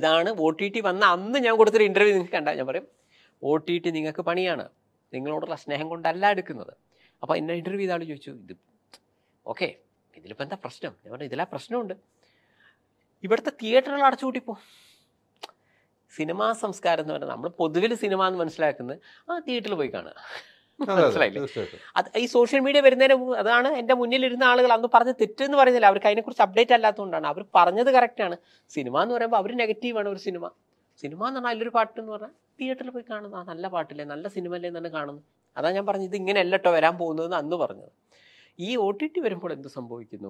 ഇതാണ് O T T വന്ന അന്ന് ഞാൻ കൊടുത്തൊരു ഇൻ്റർവ്യൂ നിങ്ങൾക്ക് കണ്ടാൽ ഞാൻ പറയും ഒ ടി ടി നിങ്ങൾക്ക് പണിയാണ് നിങ്ങളോടുള്ള സ്നേഹം കൊണ്ടല്ല എടുക്കുന്നത് അപ്പോൾ എന്നെ ഇൻ്റർവ്യൂ ചെയ്ത ആൾ ചോദിച്ചു ഇത് ഓക്കെ ഇതിലിപ്പോൾ എന്താ പ്രശ്നം ഞാൻ പറഞ്ഞു ഇതിലാ പ്രശ്നമുണ്ട് ഇവിടുത്തെ തിയേറ്ററുകൾ അടച്ചുപൂട്ടിപ്പോ സിനിമാ സംസ്കാരം എന്ന് പറയുന്നത് നമ്മൾ പൊതുവിൽ സിനിമ എന്ന് മനസ്സിലാക്കുന്നത് ആ തിയേറ്ററിൽ പോയി കാണുക അതെ, അതെ, മനസ്സിലായില്ലേ തീർച്ചയായിട്ടും അത് ഈ സോഷ്യൽ മീഡിയ വരുന്നതിന് മുമ്പ് അതാണ് എൻ്റെ മുന്നിലിരുന്ന ആളുകൾ അന്ന് പറഞ്ഞ തെറ്റെന്ന് പറയുന്നില്ല അവർക്ക് അതിനെക്കുറിച്ച് അപ്ഡേറ്റ് അല്ലാത്തതുകൊണ്ടാണ് അവർ പറഞ്ഞത് കറക്റ്റാണ് സിനിമ എന്ന് പറയുമ്പോൾ അവർ നെഗറ്റീവാണ് ഒരു സിനിമ സിനിമ എന്ന് പറഞ്ഞാൽ അതിലൊരു പാട്ട് എന്ന് പറഞ്ഞാൽ തിയേറ്ററിൽ പോയി കാണുന്നു ആ നല്ല പാട്ടില്ലേ നല്ല സിനിമ അല്ലേ എന്നാണ് കാണുന്നു അതാ ഞാൻ പറഞ്ഞത് ഇത് ഇങ്ങനെ അല്ലട്ടോ വരാൻ പോകുന്നതെന്ന് അന്ന് പറഞ്ഞത് ഈ ഒ ടി ടി വരുമ്പോൾ എന്ത് സംഭവിക്കുന്നു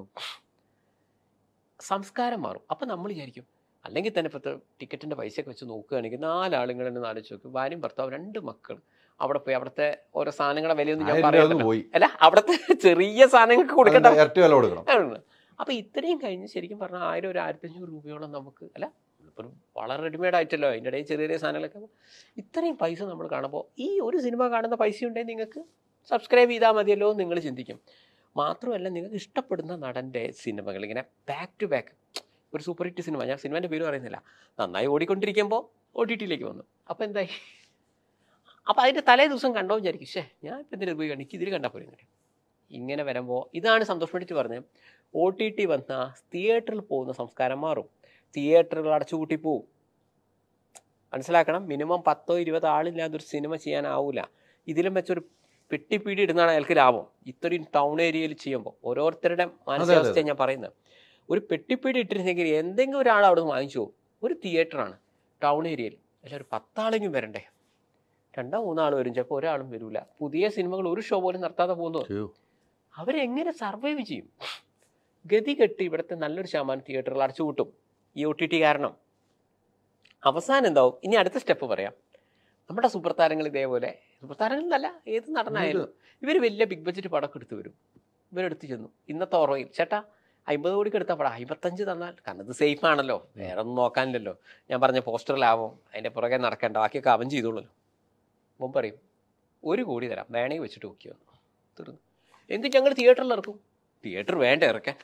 സംസ്കാരം മാറും അപ്പം നമ്മൾ വിചാരിക്കും അല്ലെങ്കിൽ തന്നെ ഇപ്പോഴത്തെ ടിക്കറ്റിൻ്റെ പൈസയൊക്കെ വെച്ച് നോക്കുകയാണെങ്കിൽ നാലാളുകൾ തന്നെ ആലോചിച്ച് നോക്കും ഭാര്യയും ഭർത്താവ് രണ്ട് മക്കൾ അവിടെ പോയി അവിടുത്തെ ഓരോ സാധനങ്ങളുടെ വിലയൊന്നും ഞാൻ ആയിരം രൂപ പറയുന്നില്ല അങ്ങ് പോയി അല്ല അവിടുത്തെ ചെറിയ സാധനങ്ങൾക്ക് കൊടുക്കേണ്ട അതിന്റെ ഇരട്ടി വില കൊടുക്കണം ആണ്. അപ്പൊ ഇത്രയും കഴിഞ്ഞ് ശരിക്കും പറഞ്ഞാൽ ആയിരം ഒരു ആയിരത്തഞ്ഞൂറ് രൂപയോളം നമുക്ക് അല്ല ഇപ്പം വളരെ റെഡിമെയ്ഡ് ആയിട്ടല്ലോ അതിൻ്റെ ഇടയിൽ ചെറിയ ചെറിയ സാധനങ്ങളൊക്കെ ഇത്രയും പൈസ നമ്മൾ കാണുമ്പോൾ ഈ ഒരു സിനിമ കാണുന്ന പൈസ ഉണ്ടെങ്കിൽ നിങ്ങൾക്ക് സബ്സ്ക്രൈബ് ചെയ്താൽ മതിയല്ലോ എന്ന് നിങ്ങൾ ചിന്തിക്കും മാത്രമല്ല നിങ്ങൾക്ക് ഇഷ്ടപ്പെടുന്ന നടൻ്റെ സിനിമകൾ ഇങ്ങനെ ബാക്ക് ടു ബാക്ക് ഒരു സൂപ്പർ ഹിറ്റ് സിനിമ ഞാൻ സിനിമേൻ്റെ പേര് പറയുന്നില്ല നന്നായി ഓടിക്കൊണ്ടിരിക്കുമ്പോൾ ഒ ടി ടിയിലേക്ക് വന്നു അപ്പോൾ എന്തായി അപ്പോൾ അതിൻ്റെ തലേ ദിവസം കണ്ടോ വിചാരിക്കും ശേ ഞാൻ ഇപ്പം എന്തിനു പോയി കണ്ടു ഇതിൽ കണ്ടാൽ പോയി എന്നിട്ട് ഇങ്ങനെ വരുമ്പോൾ ഇതാണ് സന്തോഷ് പണ്ഡിറ്റ് പറഞ്ഞത് ഒ ടി ടി വന്ന തിയേറ്ററിൽ പോകുന്ന സംസ്കാരം മാറും തിയേറ്ററുകൾ അടച്ചുപൂട്ടി പോവും മനസ്സിലാക്കണം മിനിമം പത്തോ ഇരുപതോ ആളില്ലാതെ ഒരു സിനിമ ചെയ്യാനാവൂല ഇതിലും വെച്ചൊരു പെട്ടിപ്പീടി ഇടുന്നതാണ് അയാൾക്ക് ലാഭം ഇത്രയും ടൗൺ ഏരിയയിൽ ചെയ്യുമ്പോൾ ഓരോരുത്തരുടെ മാനസികാവസ്ഥ ഞാൻ പറയുന്നത് ഒരു പെട്ടിപ്പീടി ഇട്ടിരുന്നെങ്കിൽ എന്തെങ്കിലും ഒരാൾ അവിടെ നിന്ന് വാങ്ങിച്ചു പോകും ഒരു തിയേറ്ററാണ് ടൗൺ ഏരിയയിൽ അല്ല ഒരു പത്താളെങ്കിലും വരണ്ടേ രണ്ടോ മൂന്നാൾ വരും ചിലപ്പോൾ ഒരാളും വരില്ല പുതിയ സിനിമകൾ ഒരു ഷോ പോലും നടത്താതെ പോകുന്നത് അയ്യോ. അവരെങ്ങനെ സർവൈവ് ചെയ്യും ഗതി കെട്ടി ഇവിടുത്തെ നല്ലൊരു ശതമാനം തിയേറ്ററുകൾ അടച്ചുപൂട്ടും ഈ ഒ ടി ടി കാരണം അവസാനം എന്താവും ഇനി അടുത്ത സ്റ്റെപ്പ് പറയാം നമ്മുടെ സൂപ്പർ താരങ്ങൾ ഇതേപോലെ സൂപ്പർ താരങ്ങൾ എന്നല്ല ഏത് നടനായാലും ഇവർ വലിയ ബിഗ് ബഡ്ജറ്റ് പടമൊക്കെ എടുത്ത് വരും ഇവരെടുത്ത് ചെന്നു ഇന്നത്തെ ഓർമ്മയിൽ ചേട്ടാ അമ്പത് കോടിക്ക് എടുത്ത പടം അമ്പത്തഞ്ച് തന്നാൽ കാരണം ഇത് സേഫ് ആണല്ലോ വേറെ ഒന്നും നോക്കാനില്ലല്ലോ ഞാൻ പറഞ്ഞ പോസ്റ്ററിലാവും അതിൻ്റെ പുറകെ നടക്കേണ്ട ബാക്കിയൊക്കെ അവൻ ചെയ്തോളല്ലോ അവൻ പറയും ഒരു കോടി തരാം വേണമെങ്കിൽ വെച്ചിട്ട് നോക്കിയോ തീർന്നു എന്ത് ഞങ്ങൾ തിയേറ്ററിൽ ഇറക്കും തിയേറ്റർ വേണ്ട ഇറക്കാൻ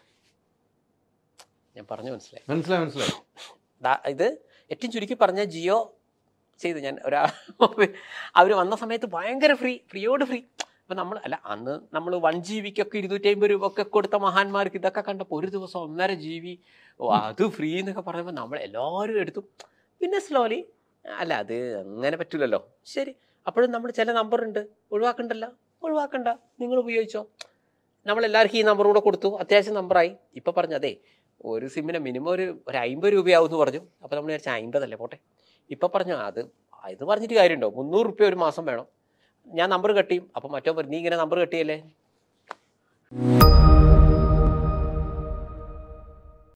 ഞാൻ പറഞ്ഞു മനസ്സിലായി മനസ്സിലായി മനസ്സിലായി ദാ- ഇത് ഏറ്റവും ചുരുക്കി പറഞ്ഞ ജിയോ ചെയ്തു ഞാൻ ഒരാ അവർ വന്ന സമയത്ത് ഭയങ്കര ഫ്രീ ഫ്രീയോട് ഫ്രീ അപ്പം നമ്മൾ അല്ല അന്ന് നമ്മൾ വൺ ജി ബിക്കൊക്കെ ഇരുന്നൂറ്റി അമ്പത് രൂപ ഒക്കെ കൊടുത്ത മഹാന്മാർക്ക് ഇതൊക്കെ കണ്ടപ്പോൾ ഒരു ദിവസം ഒന്നര ജി ബി ഓ അത് ഫ്രീ എന്നൊക്കെ പറയുമ്പോൾ നമ്മൾ എല്ലാവരും എടുത്തു പിന്നെ സ്ലോലി അല്ല അത് അങ്ങനെ പറ്റില്ലല്ലോ ശരി അപ്പോഴും നമ്മൾ ചില നമ്പർ ഉണ്ട് ഒഴിവാക്കണ്ടല്ലോ ഒഴിവാക്കണ്ട നിങ്ങൾ ഉപയോഗിച്ചോ നമ്മൾ എല്ലാവർക്കും ഈ നമ്പർ കൂടെ കൊടുത്തു അത്യാവശ്യം നമ്പറായി ഇപ്പം പറഞ്ഞു അതെ ഒരു സിമ്മിന് മിനിമം ഒരു ഒരു അമ്പത് രൂപയാവും എന്ന് പറഞ്ഞു അപ്പോൾ നമ്മൾ വിചാരിച്ച അമ്പതല്ലേ പോട്ടെ ഇപ്പം പറഞ്ഞു അത് ഇത് പറഞ്ഞിട്ട് കാര്യമുണ്ടോ മുന്നൂറ് റുപ്യ ഒരു മാസം വേണം ഞാൻ നമ്പർ കട്ടിയും അപ്പം മറ്റോ പറഞ്ഞു നീ ഇങ്ങനെ നമ്പർ കട്ടിയല്ലേ